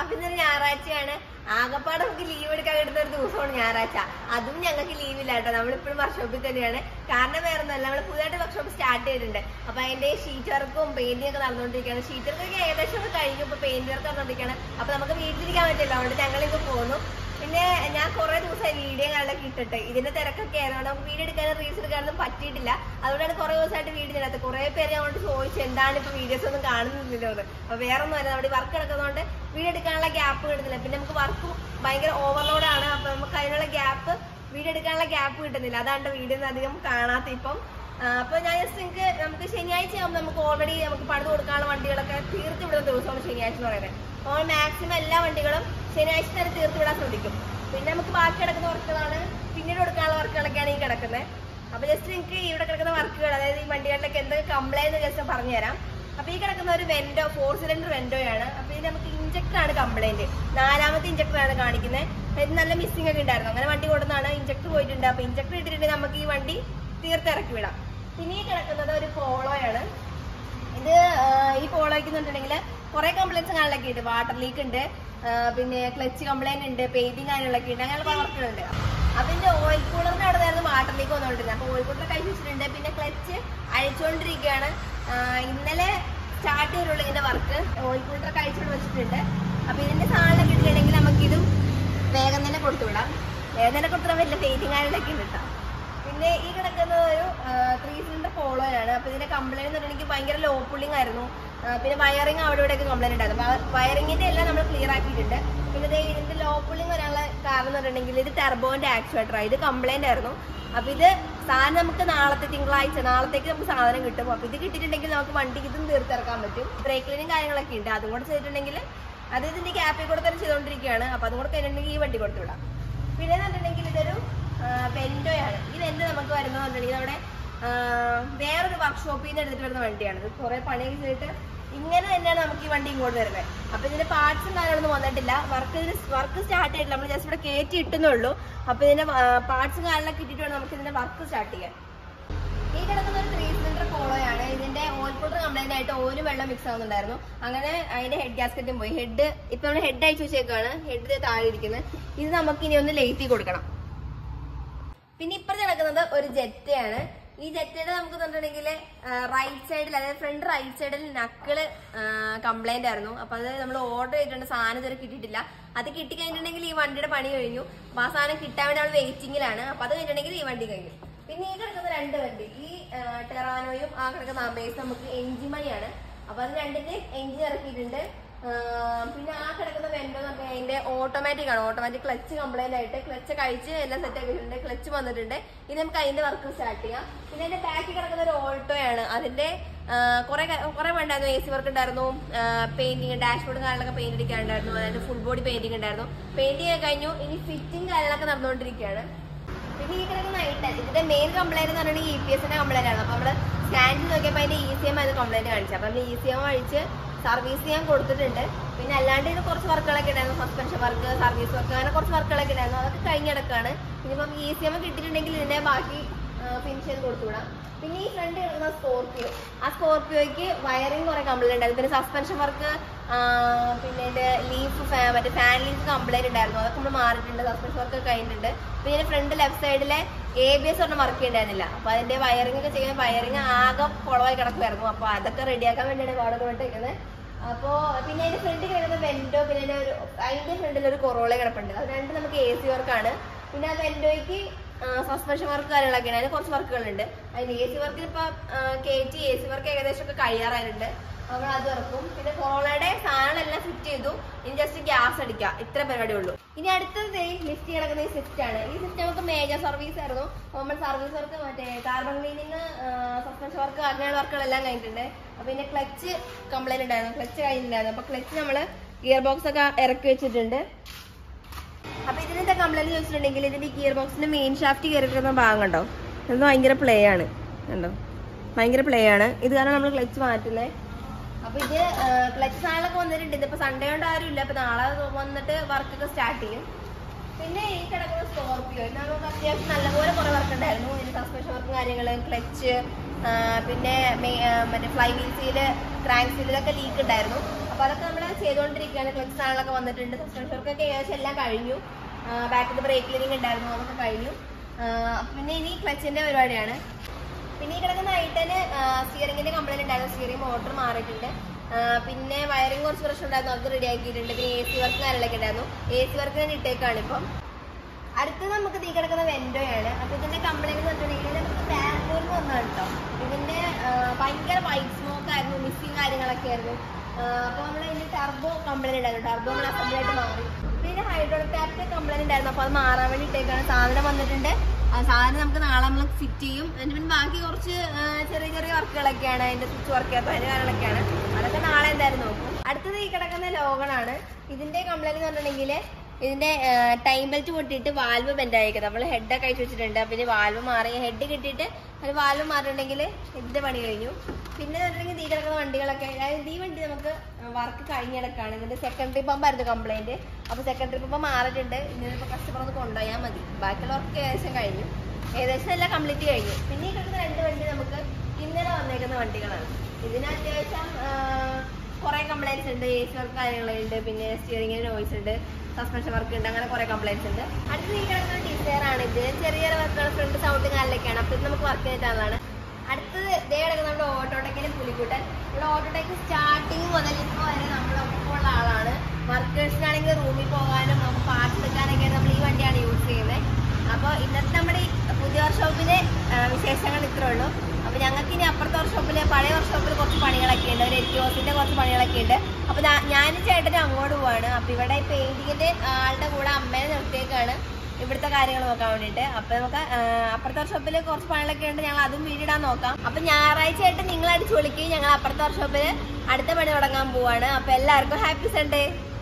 പിന്നെ ഞായറാഴ്ചയാണ് ആകപ്പാടെ നമുക്ക് ലീവ് എടുക്കാൻ കിട്ടുന്ന ഒരു ദിവസമാണ് ഞായറാഴ്ച അതും ഞങ്ങൾക്ക് ലീവില്ല കേട്ടോ നമ്മളിപ്പോഴും വർക്ക്ഷോപ്പിൽ തന്നെയാണ് കാരണം വേറെ ഒന്നല്ല നമ്മൾ പുതിയതായിട്ട് വർക്ക്ഷോപ്പ് സ്റ്റാർട്ട് ചെയ്തിട്ടുണ്ട് അപ്പൊ അതിന്റെ ഷീറ്റ് വർക്കും പെയിന്റിംഗ് ഒക്കെ നടന്നുകൊണ്ടിരിക്കുകയാണ് ഷീറ്റ് വർക്കൊക്കെ ഏകദേശം ഒക്കെ കഴിഞ്ഞു ഇപ്പൊ പെയിന്റ് വർക്ക് നടന്നുകൊണ്ടിരിക്കുകയാണ് അപ്പൊ നമുക്ക് വീട്ടിലിരിക്കാൻ പറ്റില്ല അതുകൊണ്ട് ഞങ്ങൾ ഇങ്ങ് പോന്നു പിന്നെ ഞാൻ കുറെ ദിവസമായി വീഡിയോ കാര്യങ്ങളൊക്കെ ഇട്ടിട്ട് ഇതിന്റെ തിരക്കൊക്കെ ആയതുകൊണ്ട് നമുക്ക് വീഡിയോ എടുക്കാനും റീൽസ് എടുക്കാനൊന്നും പറ്റിയിട്ടില്ല അതുകൊണ്ടാണ് കുറെ ദിവസമായിട്ട് വീഡിയോ ഇടാത്തത് കുറെ പേര് ഞങ്ങളോട് ചോദിച്ചു എന്താണ് ഇപ്പൊ വീഡിയോസ് ഒന്നും കാണുന്നില്ലല്ലോ എന്ന് അപ്പൊ വേറെ ഒന്നും അല്ല നമ്മുടെ വർക്ക് എടുക്കുന്നതുകൊണ്ട് വീഡിയോ എടുക്കാനുള്ള ഗ്യാപ്പ് കിട്ടുന്നില്ല പിന്നെ നമുക്ക് വർക്കും ഭയങ്കര ഓവർലോഡാണ് അപ്പൊ നമുക്ക് അതിനുള്ള ഗ്യാപ്പ് വീഡിയോ എടുക്കാനുള്ള ഗ്യാപ്പ് കിട്ടുന്നില്ല അതാണ് വീഡിയോ ഒന്നും അധികം കാണാത്ത ഇപ്പം ആ, അപ്പൊ ഞാൻ ജസ്റ്റ് നിങ്ങൾക്ക് നമുക്ക് ശനിയാഴ്ച ആകുമ്പോൾ നമുക്ക് ഓൾറെഡി നമുക്ക് പണിത് കൊടുക്കാനുള്ള വണ്ടികളൊക്കെ തീർത്ത് വിടുന്ന ദിവസമാണ് ശനിയാഴ്ച എന്ന് പറയുന്നത് അപ്പോൾ മാക്സിമം എല്ലാ വണ്ടികളും ശനിയാഴ്ച തന്നെ തീർത്ത് വിടാൻ ശ്രദ്ധിക്കും പിന്നെ നമുക്ക് ബാക്കി കിടക്കുന്ന വർക്കുകളാണ് പിന്നീട് കൊടുക്കാനുള്ള വർക്കുകളൊക്കെയാണ് ഈ കിടക്കുന്നത് അപ്പൊ ജസ്റ്റ് നിങ്ങൾക്ക് ഇവിടെ കിടക്കുന്ന വർക്കുകൾ അതായത് ഈ വണ്ടികളിലൊക്കെ എന്തൊക്കെ കംപ്ലൈന്റ് ജസ്റ്റ് പറഞ്ഞുതരാം അപ്പൊ ഈ കിടക്കുന്ന ഒരു വെന്റോ ഫോർ സിലിണ്ടർ വെന്റോയാണ് അപ്പൊ ഇത് നമുക്ക് ഇഞ്ചക്ടർ ആണ് കംപ്ലൈന്റ് നാലാമത്തെ ഇഞ്ചക്ടർ ആണ് കാണിക്കുന്നത് ഇത് നല്ല മിസ്സിംഗ് ഒക്കെ ഉണ്ടായിരുന്നു അങ്ങനെ വണ്ടി കൊടുത്താണ് ഇഞ്ചക്ടർ പോയിട്ടുണ്ട് അപ്പൊ ഇഞ്ചക്ടർ ഇട്ടിട്ടുണ്ടെങ്കിൽ നമുക്ക് ഈ വണ്ടി തീർത്തിറക്കി വിടാം പിന്നെ ഈ കിടക്കുന്നത് ഒരു പോളോയാണ് ഇത് ആ, ഈ പോളോയ്ക്ക് എന്നുണ്ടെങ്കിൽ കുറെ കംപ്ലൈൻസ് കാര്യങ്ങളൊക്കെ ഉണ്ട് വാട്ടർ ലീക്ക് ഉണ്ട് ആ, പിന്നെ ക്ലച്ച് കംപ്ലൈന്റ് ഉണ്ട് പെയിന്റിങ് കാര്യങ്ങളൊക്കെ ഉണ്ട് അങ്ങനെ പല വർക്കുകളുണ്ട് അതിന്റെ ഓയിൽ കൂളറിന്റെ അവിടെ നിന്നായിരുന്നു വാട്ടർ ലീക്ക് വന്നുകൊണ്ടിരുന്നത് അപ്പൊ ഓയിൽ കൂളർ കഴിച്ചു വെച്ചിട്ടുണ്ട് പിന്നെ ക്ലച്ച് അഴിച്ചുകൊണ്ടിരിക്കുകയാണ് ആ, ഇന്നലെ സ്റ്റാർട്ട് ചെയ്തുള്ളൂ ഇതിന്റെ വർക്ക് ഓയിൽ കൂളർ കഴിച്ചുകൊണ്ട് വെച്ചിട്ടുണ്ട് അപ്പൊ ഇതിന്റെ സാധനം കിട്ടിയിട്ടുണ്ടെങ്കിൽ നമുക്കിതും വേഗം തന്നെ കൊടുത്തുവിടാം വേഗം തന്നെ കൊടുത്തുവിടാൻ പറ്റില്ല പെയിന്റിങ് കാര്യങ്ങളൊക്കെ ഉണ്ട് കേട്ടോ പിന്നെ ഈ കിടക്കുന്നത് ഒരു ത്രീ സിലിണ്ടർ പോളോയാണ് അപ്പൊ ഇതിന്റെ കംപ്ലൈന്റ് എന്ന് പറഞ്ഞാൽ ഭയങ്കര ലോ പുള്ളിങ് ആയിരുന്നു ആ, പിന്നെ വയറിങ് അവിടെ ഇവിടെ ഒക്കെ കംപ്ലൈന്റ് ഉണ്ടായിരുന്നു വയറിങ്ങിന്റെ എല്ലാം നമ്മൾ ക്ലിയർ ആക്കിയിട്ടുണ്ട് പിന്നെ ദേ ഇതിന്റെ ലോ പുള്ളിങ് വരാനുള്ള കാരണം എന്ന് പറഞ്ഞിട്ടുണ്ടെങ്കിൽ ഇത് ടെർബോന്റെ ആക്ച്വേറ്റർ ഇത് കംപ്ലൈന്റ് ആയിരുന്നു അപ്പൊ ഇത് സാധനം നമുക്ക് നാളത്തെ തിങ്കളാഴ്ച നാളത്തേക്ക് നമുക്ക് സാധനം കിട്ടും അപ്പൊ ഇത് കിട്ടിയിട്ടുണ്ടെങ്കിൽ നമുക്ക് വണ്ടി ഇതും തീർത്തിറക്കാൻ പറ്റും ബ്രേക്ക് ക്ലീനും കാര്യങ്ങളൊക്കെ ഉണ്ട് അതും കൂടെ ചെയ്തിട്ടുണ്ടെങ്കിൽ അത് ഇതിന്റെ ക്യാപ്പിൽ കൂടെ തന്നെ ചെയ്തുകൊണ്ടിരിക്കുകയാണ് അപ്പൊ അതും കൂടെ കഴിഞ്ഞിട്ടുണ്ടെങ്കിൽ ഈ വണ്ടി കൊടുത്തു വിടാം പിന്നെ പറഞ്ഞിട്ടുണ്ടെങ്കിൽ ഇതൊരു വെന്റോയാണ് ഈ വെന്റോ നമുക്ക് വരുന്നത് പറഞ്ഞിട്ടുണ്ടെങ്കിൽ അവിടെ ആ, വേറൊരു വർക്ക്ഷോപ്പിൽ നിന്ന് എടുത്തിട്ട് വരുന്ന വണ്ടിയാണ് ഇത് കുറെ പണിയൊക്കെ ചെയ്തിട്ട് ഇങ്ങനെ തന്നെയാണ് നമുക്ക് ഈ വണ്ടി ഇങ്ങോട്ട് വരുന്നത് അപ്പൊ ഇതിന്റെ പാർട്സും കാര്യങ്ങളൊന്നും വന്നിട്ടില്ല വർക്ക് ഇതിന് വർക്ക് സ്റ്റാർട്ട് ചെയ്തിട്ടില്ല നമ്മൾ ജസ്റ്റ് ഇവിടെ കയറ്റി ഇട്ടുന്നേ ഉള്ളൂ അപ്പൊ ഇതിന്റെ പാർട്സും കാര്യങ്ങളൊക്കെ ഇട്ടിട്ട് വേണം നമുക്ക് ഇതിന്റെ വർക്ക് സ്റ്റാർട്ട് ചെയ്യാൻ ഈ കിടക്കുന്ന ഒരു ത്രീ സിലിണ്ടർ പോളോയാണ് ഇതിന്റെ ഓയിൽ ഫിൽറ്റർ കംപ്ലൈന്റ് ആയിട്ട് ഓയിലും വെള്ളം മിക്സ് ആവുന്നുണ്ടായിരുന്നു അങ്ങനെ അതിന്റെ ഹെഡ് ഗ്യാസ്കറ്റും പോയി ഹെഡ് ഇപ്പൊ നമ്മൾ ഹെഡ് അയച്ചു വെച്ചേക്കാണ് ഹെഡ് താഴെ ഇരിക്കുന്നത് ഇത് നമുക്ക് ഇനി ഒന്ന് ലേറ്റി കൊടുക്കണം പിന്നെ ഇപ്പുറത്ത് കിടക്കുന്നത് ഒരു ജെറ്റയാണ് ഈ ജെറ്റയുടെ നമുക്ക് പറഞ്ഞിട്ടുണ്ടെങ്കിൽ റൈറ്റ് സൈഡിൽ അതായത് ഫ്രണ്ട് റൈറ്റ് സൈഡിൽ നക്കിള് കംപ്ലൈന്റ് ആയിരുന്നു അപ്പൊ അത് നമ്മൾ ഓർഡർ ചെയ്തിട്ടുണ്ട് സാധനം ഇതുവരെ കിട്ടിയിട്ടില്ല അത് കിട്ടിക്കഴിഞ്ഞിട്ടുണ്ടെങ്കിൽ ഈ വണ്ടിയുടെ പണി കഴിഞ്ഞു അപ്പൊ ആ സാധനം കിട്ടാൻ വേണ്ടി നമ്മൾ വെയിറ്റിംഗിലാണ് അപ്പൊ അത് കഴിഞ്ഞിട്ടുണ്ടെങ്കിൽ ഈ വണ്ടി കഴിഞ്ഞു പിന്നെ ഈ കിടക്കുന്ന രണ്ട് വണ്ടി ഈ ആ, ടെറാനോയും ആ കിടക്കുന്ന അമേസ് നമുക്ക് എഞ്ചിൻ മണിയാണ് അപ്പൊ അത് രണ്ടിന്റെ എഞ്ചിൻ ഇറക്കിയിട്ടുണ്ട് ആ, പിന്നെ ആ കിടക്കുന്ന വെൻഡോ എന്ന് പറഞ്ഞാൽ അതിന്റെ ഓട്ടോമാറ്റിക് ആണ് ഓട്ടോമാറ്റിക് ക്ലച്ച് കംപ്ലൈന്റ് ആയിട്ട് ക്ലച്ച് കഴിച്ച് എല്ലാം സെറ്റ് ആക്കിയിട്ടുണ്ട് ക്ലച്ച് വന്നിട്ടുണ്ട് ഇനി നമുക്ക് അതിന്റെ വർക്ക് സ്റ്റാർട്ട് ചെയ്യാം പിന്നെ അതിന്റെ ബാക്കിൽ കിടക്കുന്ന ഒരു ഓൾട്ടോയാണ് അതിന്റെ കുറെ കുറെ ഉണ്ടായിരുന്നു എ സി വർക്ക് ഉണ്ടായിരുന്നു പെയിന്റിങ് ഡാഷ്ബോർഡ് കാര്യങ്ങളൊക്കെ പെയിന്റ് അടിക്കാനുണ്ടായിരുന്നു അതായത് ഫുൾ ബോഡി പെയിന്റിംഗ് ഉണ്ടായിരുന്നു പെയിന്റിംഗ് ഒക്കെ കഴിഞ്ഞു ഇനി ഫിറ്റിംഗ് കാര്യങ്ങളൊക്കെ നടന്നുകൊണ്ടിരിക്കുകയാണ് പിന്നെ ഈ കിടക്കുന്ന ഐട്ടൻ ഇതിന്റെ മെയിൻ കംപ്ലൈന്റ് എന്ന് പറഞ്ഞാൽ ഇ പി എസിന്റെ കംപ്ലൈന്റ് ആണ് അപ്പൊ നമ്മള് സ്കാൻ ചെയ്ത് നോക്കിയപ്പോ അതിന്റെ ഇ സി എം അത് കംപ്ലൈന്റ് കാണിച്ചു അപ്പൊ നമ്മൾ ഇ സി എം അഴിച്ച് സർവീസ് ചെയ്യാൻ കൊടുത്തിട്ടുണ്ട് പിന്നെ അല്ലാണ്ട് ഇത് കുറച്ച് വർക്കുകളൊക്കെ ഉണ്ടായിരുന്നു സസ്പെൻഷൻ വർക്ക് സർവീസ് വർക്ക് അങ്ങനെ കുറച്ച് വർക്കുകളൊക്കെ ഉണ്ടായിരുന്നു അതൊക്കെ കഴിഞ്ഞിടക്കാണ് ഇനിയിപ്പം ഇ സി എം കിട്ടിയിട്ടുണ്ടെങ്കിൽ ഇതിന്റെ ബാക്കി ഫിനിഷ് ചെയ്ത് കൊടുത്തുവിടാം പിന്നെ ഈ ഫ്രണ്ട് കിടക്കുന്ന സ്കോർപ്പിയോ ആ സ്കോർപ്പിയോയ്ക്ക് വയറിംഗ് കുറെ കംപ്ലൈന്റ് ഉണ്ടായിരുന്നു പിന്നെ സസ്പെൻഷൻ വർക്ക് പിന്നെ ഇതിന്റെ ലീഫ് മറ്റേ ഫാൻ ലീഫ് കംപ്ലൈന്റ് ഉണ്ടായിരുന്നു അതൊക്കെ നമ്മൾ മാറിയിട്ടുണ്ട് സസ്പെൻഷൻ വർക്ക് കഴിഞ്ഞിട്ടുണ്ട് പിന്നെ ഫ്രണ്ട് ലെഫ്റ്റ് സൈഡിലെ എ ബി എസ് ഒന്നും വർക്ക് ചെയ്യണ്ടായിരുന്നില്ല അപ്പൊ അതിന്റെ വയറിംഗ് ഒക്കെ ചെയ്യാൻ വയറിംഗ് ആകെ കുളമായി കിടക്കുമായിരുന്നു അപ്പൊ അതൊക്കെ റെഡിയാക്കാൻ വേണ്ടിയാണ് പാടൊക്കെ വിട്ടേക്കുന്നത് അപ്പോ പിന്നെ അതിന്റെ ഫ്രണ്ടിൽ കിടക്കുന്ന വെന്റോ പിന്നെ അതിന്റെ ഒരു അതിന്റെ ഫ്രണ്ടിൽ ഒരു കൊറോള കിടപ്പുണ്ട് അത് രണ്ട് നമുക്ക് എ സി വർക്കാണ് പിന്നെ ആ വെന്റോയ്ക്ക് സസ്പെൻഷൻ വർക്ക് കാര്യങ്ങളൊക്കെ ഉണ്ട് അതിന് കുറച്ച് വർക്കുകളുണ്ട് അതിന് എ സി വർക്കിന് ഇപ്പൊ കയറ്റി എ സി വർക്ക് ഏകദേശം ഒക്കെ കഴിയാറായിട്ടുണ്ട് നമ്മൾ അത് ഇറക്കും പിന്നെ കൊറോണയുടെ സാധനങ്ങളെല്ലാം ഫിറ്റ് ചെയ്തു ഇനി ജസ്റ്റ് ഗ്യാസ് അടിക്കുക ഇത്ര പരിപാടി ഉള്ളൂ ഇനി അടുത്തത് ലിഫ്റ്റ് കിടക്കുന്ന ഈ സ്വിഫ്റ്റ് ആണ് ഈ സ്വിഫ്റ്റ് നമുക്ക് മേജർ സർവീസ് ആയിരുന്നു അപ്പൊ നമ്മൾ സർവീസ് വർക്ക് മറ്റേ കാർബൺ ക്ലീനിങ് സസ്പെൻഷൻ വർക്ക് അങ്ങനെയുള്ള വർക്കുകളെല്ലാം കഴിഞ്ഞിട്ടുണ്ട് അപ്പൊ പിന്നെ ക്ലച്ച് കംപ്ലൈന്റ് ഉണ്ടായിരുന്നു ക്ലച്ച് കഴിഞ്ഞിട്ടുണ്ടായിരുന്നു അപ്പൊ ക്ലച്ച് നമ്മള് ഗിയർ ബോക്സ് ഒക്കെ ഇറക്കി വെച്ചിട്ടുണ്ട് അപ്പൊ ഇതിന്റെ കംപ്ലൈന്റ് ചോദിച്ചിട്ടുണ്ടെങ്കിൽ ഇതിന്റെ ഗിയർ ബോക്സിന്റെ മെയിൻ ഷാഫ്റ്റ് കയറി കിടക്കുന്ന ഭാഗം കണ്ടോ ഇത് ഭയങ്കര പ്ലേ ആണ് കണ്ടോ ഭയങ്കര പ്ലേ ആണ് ഇത് കാരണം നമ്മൾ ക്ലച്ച് മാറ്റുന്നത് അപ്പൊ ഇത് ക്ലച്ച് സാധനങ്ങളൊക്കെ വന്നിട്ടുണ്ട് ഇതിപ്പോ സൺഡേ കൊണ്ട് ആരും ഇല്ല അപ്പൊ നാളെ വന്നിട്ട് വർക്കൊക്കെ സ്റ്റാർട്ട് ചെയ്യും പിന്നെ ഈ കിടക്കുന്ന സ്കോർപ്പിയോ ഇത് നമുക്ക് അത്യാവശ്യം നല്ലപോലെ കുറെ വർക്ക് ഉണ്ടായിരുന്നു ഇതിന് സസ്പെൻഷൻ വർക്കും കാര്യങ്ങള് ക്ലച്ച് പിന്നെ മെ- ആ, മറ്റേ ഫ്ലൈ വീൽസില് ക്രാങ്ക് സീലിലൊക്കെ ലീക്ക് ഉണ്ടായിരുന്നു അപ്പൊ അപ്പൊ അതൊക്കെ നമ്മൾ ചെയ്തുകൊണ്ടിരിക്കുകയാണ് ക്ലച്ച് സാധനങ്ങളൊക്കെ വന്നിട്ടുണ്ട് സസ്പെൻഷൻ വർക്കൊക്കെ ഏകദേശം എല്ലാം കഴിഞ്ഞു ബാക്കിൽ ബ്രേക്ക് ലിവിങ് ഉണ്ടായിരുന്നു അതൊക്കെ കഴിഞ്ഞു ആ, പിന്നെ ഇനി ക്ലച്ചിന്റെ പരിപാടിയാണ് പിന്നെ ഈ കിടക്കുന്ന ഐറ്റന് സ്റ്റിയറിംഗിന്റെ കംപ്ലൈന്റ് ഉണ്ടായിരുന്നു സ്റ്റിയറിംഗ് മോട്ടർ മാറിയിട്ടുണ്ട് ആ, പിന്നെ വയറിംഗ് കുറച്ച് പ്രശ്നം ഉണ്ടായിരുന്നു അത് റെഡി ആക്കിയിട്ടുണ്ട് പിന്നെ എ സി വർക്ക് കാര്യങ്ങളൊക്കെ ഉണ്ടായിരുന്നു എ സി വർക്ക് തന്നെ ഇട്ടേക്കാണ് ഇപ്പം അടുത്തത് നമുക്ക് തീ കിടക്കുന്ന വെൻഡോയാണ് അപ്പൊ ഇതിന്റെ കംപ്ലൈന്റ് എന്ന് പറഞ്ഞിട്ടുണ്ടെങ്കിൽ നമുക്ക് ബാംഗ്ലൂരിൽ വന്നാണ് കേട്ടോ ഇതിന്റെ ആ, ഭയങ്കര വൈറ്റ് സ്മോക്ക് ആയിരുന്നു മിസ്സിങ് കാര്യങ്ങളൊക്കെ ആയിരുന്നു ആ, അപ്പൊ നമ്മൾ ഇതിന്റെ ടർബോ കംപ്ലൈന്റ് ഉണ്ടായിരുന്നു ടർബോ നമ്മൾ അസംബിൾ ആയിട്ട് മാറി പിന്നെ ഹൈഡ്രോളിക് ടാപ്പിന്റെ കംപ്ലൈന്റ് ഉണ്ടായിരുന്നു അപ്പൊ അത് മാറാൻ വേണ്ടി ഇട്ടേക്കാണ് സാധനം വന്നിട്ടുണ്ട് ആ സാധനം നമുക്ക് നാളെ നമ്മൾ ഫിറ്റ് ചെയ്യും എന്നിട്ട് പിന്നെ ബാക്കി കുറച്ച് ആ, ചെറിയ ചെറിയ വർക്കുകളൊക്കെയാണ് അതിന്റെ സ്വിച്ച് വർക്ക് അപ്പൊ അതിന്റെ കാര്യങ്ങളൊക്കെയാണ് അതൊക്കെ നാളെ എന്തായാലും നോക്കും അടുത്തത് ഈ കിടക്കുന്ന ലോഗണാണ് ഇതിന്റെ കംപ്ലൈന്റ് എന്ന് പറഞ്ഞിട്ടുണ്ടെങ്കിൽ ഇതിന്റെ ടൈം ബെൽറ്റ് പൊട്ടിയിട്ട് വാൽവ് ബെൻഡ് ആയിരിക്കുന്നത് നമ്മൾ ഹെഡൊക്കെ അയച്ചു വെച്ചിട്ടുണ്ട് പിന്നെ വാൽവ് മാറി ഹെഡ് കിട്ടിയിട്ട് അത് വാൽവ് മാറിയിട്ടുണ്ടെങ്കിൽ ഇതിന്റെ പണി കഴിഞ്ഞു പിന്നെ പറഞ്ഞിട്ടുണ്ടെങ്കിൽ ഈ കിടക്കുന്ന വണ്ടികളൊക്കെ അതായത് ഈ വണ്ടി നമുക്ക് വർക്ക് കഴിഞ്ഞിടക്കാണ് ഇതിന്റെ സെക്കൻഡറി പമ്പ് ആയിരുന്നു കംപ്ലൈന്റ് അപ്പൊ സെക്കൻഡറി പമ്പ് മാറിയിട്ടുണ്ട് ഇന്നിപ്പോ കസ്റ്റമർ ഒന്ന് കൊണ്ടുപോയാൽ മതി ബാക്കിയുള്ള വർക്ക് ഏകദേശം കഴിഞ്ഞു ഏകദേശം എല്ലാം കംപ്ലീറ്റ് കഴിഞ്ഞു പിന്നെ ഈ കിടക്കുന്ന രണ്ട് വണ്ടി നമുക്ക് ഇന്നലെ വന്നേക്കുന്ന വണ്ടികളാണ് ഇതിന് അത്യാവശ്യം കുറെ കംപ്ലൈൻസ് ഉണ്ട് എ സി വർക്ക് കാര്യങ്ങളുണ്ട് പിന്നെ സ്റ്റിയറിംഗിന് നോയ്സ് ഉണ്ട് സസ്പെൻഷൻ വർക്ക് ഉണ്ട് അങ്ങനെ കുറെ കംപ്ലൈൻസ് ഉണ്ട് അടുത്ത ഈ കിടക്കുന്ന ഡിസയർ ആണ് ഇത് ചെറിയ ചെറിയ വർക്കുകൾ ഫ്രണ്ട് സൗണ്ട് കാര്യങ്ങളൊക്കെയാണ് അപ്പോൾ ഇത് നമുക്ക് വർക്ക് ചെയ്തിട്ടുള്ളതാണ് അടുത്തത് ഇതേ കിടക്കുന്ന നമ്മുടെ ഓട്ടോടെക്കിന്റെ പുലിക്കുട്ടൻ ഇവിടെ ഓട്ടോടെക്ക് സ്റ്റാർട്ടിങ് മുതൽ ഇപ്പോൾ വരെ നമ്മളൊപ്പം ഉള്ള ആളാണ് വർക്കേഴ്സിനാണെങ്കിൽ റൂമിൽ പോകാനും നമുക്ക് പാർട്സ് എടുക്കാനൊക്കെ നമ്മൾ ഈ വണ്ടിയാണ് യൂസ് ചെയ്യുന്നത് അപ്പോൾ ഇന്നത്തെ നമ്മുടെ ഈ പുതിയ വർക്ക്ഷോപ്പിലെ വിശേഷങ്ങൾ ഇത്രേ ഉള്ളൂ അപ്പോൾ ഞങ്ങൾക്ക് ഇനി അപ്പുറത്തെ വർക്ക്ഷോപ്പിൽ പഴയ വർക്ക്ഷോപ്പിൽ കുറച്ച് പണികളൊക്കെ ഉണ്ട് ഒരു എറ്റിയോസിന്റെ കുറച്ച് പണികളൊക്കെ ഉണ്ട് അപ്പോൾ ഞാനും ചേട്ടനും അങ്ങോട്ട് പോവാണ് അപ്പോൾ ഇവിടെ പെയിന്റിങ്ങിന്റെ ആളുടെ കൂടെ അമ്മേനെ നിർത്തിയേക്കാണ് ഇവിടുത്തെ കാര്യങ്ങൾ നോക്കാൻ വേണ്ടിയിട്ട് അപ്പൊ നമുക്ക് ആ, അപ്പുറത്തെ വർക്ക്ഷോപ്പിൽ കുറച്ച് പണികളൊക്കെ ഉണ്ട് ഞങ്ങൾ അതും വീടിടാൻ നോക്കാം അപ്പൊ ഞായറാഴ്ച ആയിട്ട് നിങ്ങൾ അടിച്ചു വിളിക്കുകയും ഞങ്ങൾ അപ്പുറത്തെ വർക്ക്ഷോപ്പിൽ അടുത്ത പണി തുടങ്ങാൻ പോവാണ് അപ്പൊ എല്ലാവർക്കും ഹാപ്പി സൺഡേ